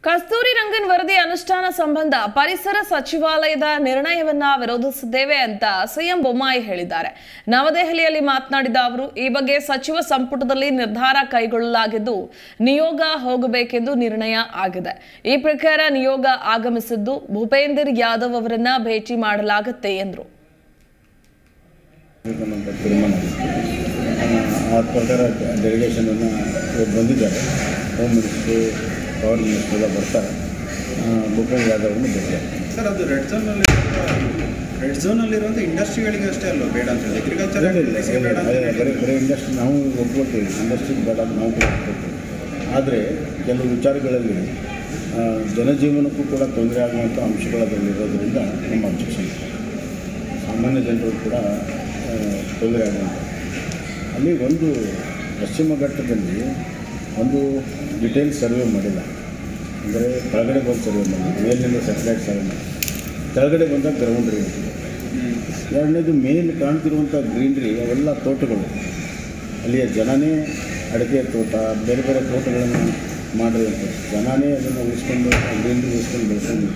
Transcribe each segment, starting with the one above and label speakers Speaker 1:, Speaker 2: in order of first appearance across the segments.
Speaker 1: ಕಸ್ತೂರಿ ರಂಗನ್ ವರದಿ ಅನುಷ್ಠಾನ ಸಂಬಂಧ ಪರಿಸರ ಸಚಿವಾಲಯದ ನಿರ್ಣಯವನ್ನ ವಿರೋಧಿಸಿದ್ದೇವೆ ಅಂತ ಸಿಎಂ ಬೊಮ್ಮಾಯಿ ಹೇಳಿದ್ದಾರೆ ನವದೆಹಲಿಯಲ್ಲಿ ಮಾತನಾಡಿದ ಅವರು ಈ ಬಗ್ಗೆ ಸಚಿವ ಸಂಪುಟದಲ್ಲಿ ನಿರ್ಧಾರ ಕೈಗೊಳ್ಳಲಾಗಿದ್ದು ನಿಯೋಗ ಹೋಗಬೇಕೆಂದು ನಿರ್ಣಯ ಆಗಿದೆ ಈ ಪ್ರಕಾರ ನಿಯೋಗ ಆಗಮಿಸಿದ್ದು ಭೂಪೇಂದರ್ ಯಾದವ್ ಅವರನ್ನ ಭೇಟಿ ಮಾಡಲಾಗುತ್ತೆ ಎಂದರು
Speaker 2: ಅಂತ ತೀರ್ಮಾನ ಆಗಿತ್ತು. ಆ ಪ್ರಕಾರ ಡೆಲಿಗೇಷನನ್ನು ಇವತ್ತು ಬಂದಿದ್ದಾರೆ ಹೋಮ್ ಮಿನಿಸ್ಟ್ರು ಪವರ್ ಮಿನಿಸ್ಟ್ರು ಎಲ್ಲ ಬರ್ತಾರೆ ಆ, ಭೂಪೇಂದ್ರ ಯಾದವ್ ಅವ್ರನ್ನ ಭೇಟಿಯಾಗ್ತಾರೆ
Speaker 3: ಸರ್ ಅದು ರೆಡ್ ಝೋನಲ್ಲಿ ರೆಡ್ ಝೋನಲ್ಲಿರುವಂಥ ಇಂಡಸ್ಟ್ರಿಗಳಿಗೆ ಅಷ್ಟೇ ಅಲ್ವಾ ಬೇಡ ಅಂತ ಹೇಳಿ ಅಗ್ರಿಕಲ್ಚರ್ ಬೇಡ ಅಂತ
Speaker 2: ಅದೇ
Speaker 3: ಹೇಳಿ
Speaker 2: ಬರೀ ಬರೀ ಇಂಡಸ್ಟ್ರಿ ನಾವು ಒಪ್ಕೊಳ್ತೀವಿ ಇಂಡಸ್ಟ್ರಿ ಬೇಡ ಅಂತ ನಾವು ಕೂಡ ಒಪ್ಕೊಳ್ತೀವಿ ಆದರೆ ಕೆಲವು ವಿಚಾರಗಳಲ್ಲಿ ಆ, ಜನಜೀವನಕ್ಕೂ ಕೂಡ ತೊಂದರೆ ಆಗುವಂಥ ಅಂಶಗಳು ಅದರಲ್ಲಿ ಇರೋದರಿಂದ ನಮ್ಮ ಅಬ್ಜೆಕ್ಷನ್ ಸಾಮಾನ್ಯ ಜನರು ಕೂಡ ಆ, ತೊಂದರೆ ಆಗುವಂಥ ಅಲ್ಲಿ ಒಂದು ಪಶ್ಚಿಮ ಘಟ್ಟದಲ್ಲಿ ಒಂದು ಡಿಟೇಲ್ ಸರ್ವೆ ಮಾಡಿಲ್ಲ ಅಂದರೆ ಕೆಳಗಡೆ ಬಂದು ಸರ್ವೆ ಮಾಡಿ ಮೇಲಿನಿಂದ ಸೆಟಲೈಟ್ ಸರ್ವೆ ಮಾಡಿ ಕೆಳಗಡೆ ಬಂದಾಗ ಗ್ರೌಂಡ್ ರಿಯಾಲಿಟಿ ಎರಡನೇದು ಮೇನ್ ಕಾಣ್ತಿರುವಂಥ ಗ್ರೀನ್ರಿ ಅವೆಲ್ಲ ತೋಟಗಳು ಅಲ್ಲಿಯ ಜನನೇ ಅಡಿಕೆ ತೋಟ ಬೇರೆ ಬೇರೆ ತೋಟಗಳನ್ನು ಮಾಡಿರುವಂಥದ್ದು ಜನನೇ ಅದನ್ನು ಉಳಿಸ್ಕೊಂಡು ಗ್ರೀನ್ರಿ ಉಳಿಸ್ಕೊಂಡು ಬೆಳೆಸ್ಕೊಂಡು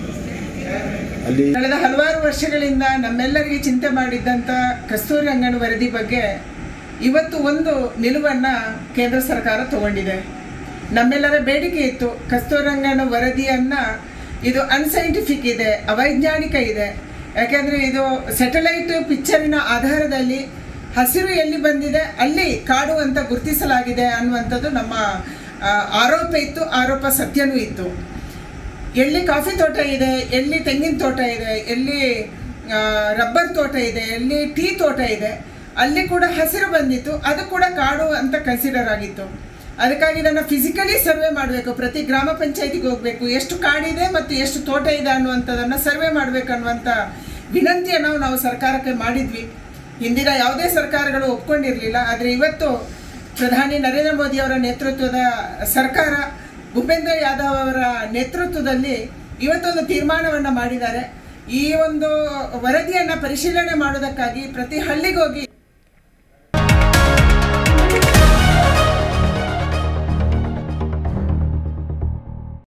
Speaker 2: ಅಲ್ಲಿ
Speaker 4: ಕಳೆದ ಹಲವಾರು ವರ್ಷಗಳಿಂದ ನಮ್ಮೆಲ್ಲರಿಗೆ ಚಿಂತೆ ಮಾಡಿದ್ದಂಥ ಕಸ್ತೂರಿ ರಂಗನ್ ವರದಿ ಬಗ್ಗೆ ಇವತ್ತು ಒಂದು ನಿಲುವನ್ನು ಕೇಂದ್ರ ಸರ್ಕಾರ ತಗೊಂಡಿದೆ ನಮ್ಮೆಲ್ಲರ ಬೇಡಿಕೆ ಇತ್ತು ಕಸ್ತೂರಿ ರಂಗನ್ ವರದಿಯನ್ನು ಇದು ಅನ್ಸೈಂಟಿಫಿಕ್ ಇದೆ ಅವೈಜ್ಞಾನಿಕ ಇದೆ ಯಾಕೆಂದರೆ ಇದು ಸ್ಯಾಟಲೈಟ್ ಪಿಕ್ಚರಿನ ಆಧಾರದಲ್ಲಿ ಹಸಿರು ಎಲ್ಲಿ ಬಂದಿದೆ ಅಲ್ಲಿ ಕಾಡು ಅಂತ ಗುರುತಿಸಲಾಗಿದೆ ಅನ್ನುವಂಥದ್ದು ನಮ್ಮ ಆ, ಆರೋಪ ಇತ್ತು ಆರೋಪ ಸತ್ಯನೂ ಇತ್ತು ಎಲ್ಲಿ ಕಾಫಿ ತೋಟ ಇದೆ ಎಲ್ಲಿ ತೆಂಗಿನ ತೋಟ ಇದೆ ಎಲ್ಲಿ ಆ, ರಬ್ಬರ್ ತೋಟ ಇದೆ ಎಲ್ಲಿ ಟೀ ತೋಟ ಇದೆ ಅಲ್ಲಿ ಕೂಡ ಹಸಿರು ಬಂದಿತ್ತು ಅದು ಕೂಡ ಕಾಡು ಅಂತ ಕನ್ಸಿಡರ್ ಆಗಿತ್ತು ಅದಕ್ಕಾಗಿ ಇದನ್ನು ಫಿಸಿಕಲಿ ಸರ್ವೆ ಮಾಡಬೇಕು ಪ್ರತಿ ಗ್ರಾಮ ಪಂಚಾಯತಿಗೆ ಹೋಗಬೇಕು ಎಷ್ಟು ಕಾಡಿದೆ ಮತ್ತು ಎಷ್ಟು ತೋಟ ಇದೆ ಅನ್ನುವಂಥದ್ದನ್ನು ಸರ್ವೆ ಮಾಡಬೇಕು ಅನ್ನುವಂಥ ವಿನಂತಿಯನ್ನು ನಾವು ಸರ್ಕಾರಕ್ಕೆ ಮಾಡಿದ್ವಿ ಹಿಂದಿನ ಯಾವುದೇ ಸರ್ಕಾರಗಳು ಒಪ್ಕೊಂಡಿರಲಿಲ್ಲ ಆದರೆ ಇವತ್ತು ಪ್ರಧಾನಿ ನರೇಂದ್ರ ಮೋದಿ ಅವರ ನೇತೃತ್ವದ ಸರ್ಕಾರ ಭೂಪೇಂದ್ರ ಯಾದವ್ ಅವರ ನೇತೃತ್ವದಲ್ಲಿ ಇವತ್ತೊಂದು ತೀರ್ಮಾನವನ್ನು ಮಾಡಿದ್ದಾರೆ ಈ ಒಂದು ವರದಿಯನ್ನು ಪರಿಶೀಲನೆ ಮಾಡೋದಕ್ಕಾಗಿ ಪ್ರತಿ ಹಳ್ಳಿಗೋಗಿ